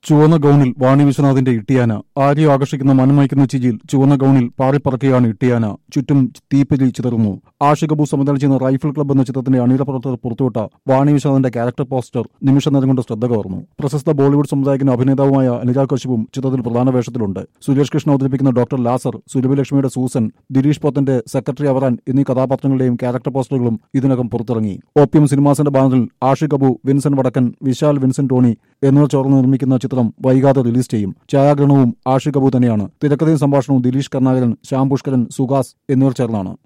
ചുവന്ന ഗൗണിൽ വാണി വിശ്വനാഥിന്റെ ഇട്ടിയാന ആരെയോ ആകർഷിക്കുന്ന മനമയക്കുന്ന ചിരിയിൽ ചുവന്ന ഗൗണിൽ പാറിപ്പറക്കുകയാണ് ഇട്ടിയാന ചുറ്റും തീപ്പരി ചിതറുന്നു ആഷികബു സംവിധാനം ചെയ്യുന്ന റൈഫിൾ ക്ലബ്ബ് എന്ന ചിത്രത്തിന്റെ അണിയറ പ്രവർത്തകർ പുറത്തുവിട്ട വാണി വിശ്വനാഥിന്റെ ക്യാരക്ടർ പോസ്റ്റർ നിമിഷ നേരം കൊണ്ട് ശ്രദ്ധ കവർന്നു പ്രശസ്ത ബോളിവുഡ് സംവിധായകനും അഭിനേതാവുമായ അനുരാഗ് കശ്യപും ചിത്രത്തിൽ പ്രധാന വേഷത്തിലുണ്ട് സുരേഷ് കൃഷ്ണ അവതരിപ്പിക്കുന്ന ഡോക്ടർ ലാസർ സുരഭിലക്ഷ്മിയുടെ സൂസൻ ദിലീഷ് പോത്തന്റെ സെക്രട്ടറി അവറാൻ എന്നീ കഥാപാത്രങ്ങളുടെയും ക്യാരക്ടർ പോസ്റ്ററുകളും ഇതിനകം പുറത്തിറങ്ങി ഓപ്പിയം സിനിമാസിന്റെ ബാനറിൽ ആഷിക് അബു വിൻസെന്റ് വടക്കൻ വിശാൽ വിൻസെന്റ് ടോണി എന്നിവർ ചേർന്ന് നിർമ്മിക്കുന്ന ചിത്രം വൈകാതെ റിലീസ് ചെയ്യും ഛായാഗ്രഹണവും ആഷിക് അബു തന്നെയാണ് തിരക്കഥയും സംഭാഷണവും ദിലീഷ് കർണാകരൻ ശ്യാം പുഷ്കരൻ സുഹാസ് എന്നിവർ ചേർന്നാണ്